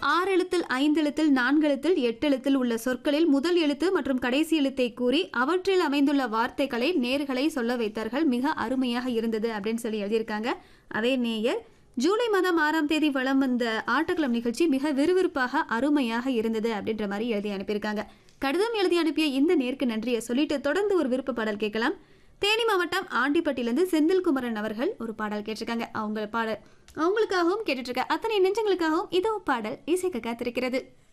ஆறு எழுத்தில் ஐந்து எழுத்தில் நான்கு எழுத்தில் எட்டு எழுத்தில் உள்ள சொற்களில் முதல் எழுத்து மற்றும் கடைசி எழுத்தை கூறி அவற்றில் அமைந்துள்ள வார்த்தைகளை நேர்களை சொல்ல வைத்தார்கள் மிக அருமையாக இருந்தது அப்படின்னு சொல்லி எழுதியிருக்காங்க அதே நேயர் ஜூலை மாதம் ஆறாம் தேதி வலம் வந்த ஆட்டக்களம் நிகழ்ச்சி மிக விறுவிறுப்பாக அருமையாக இருந்தது அப்படின்ற மாதிரி எழுதி அனுப்பியிருக்காங்க கடிதம் எழுதி அனுப்பிய இந்த நேருக்கு நன்றியை சொல்லிட்டு தொடர்ந்து ஒரு விருப்ப பாடல் கேட்கலாம் தேனி மாவட்டம் ஆண்டிப்பட்டியிலேருந்து செந்தில்குமரன் அவர்கள் ஒரு பாடல் கேட்டிருக்காங்க அவங்க பாடல் அவங்களுக்காகவும் கேட்டுட்டு இருக்க அத்தனை நெஞ்சங்களுக்காகவும் இதோ பாடல் இசைக்க காத்திருக்கிறது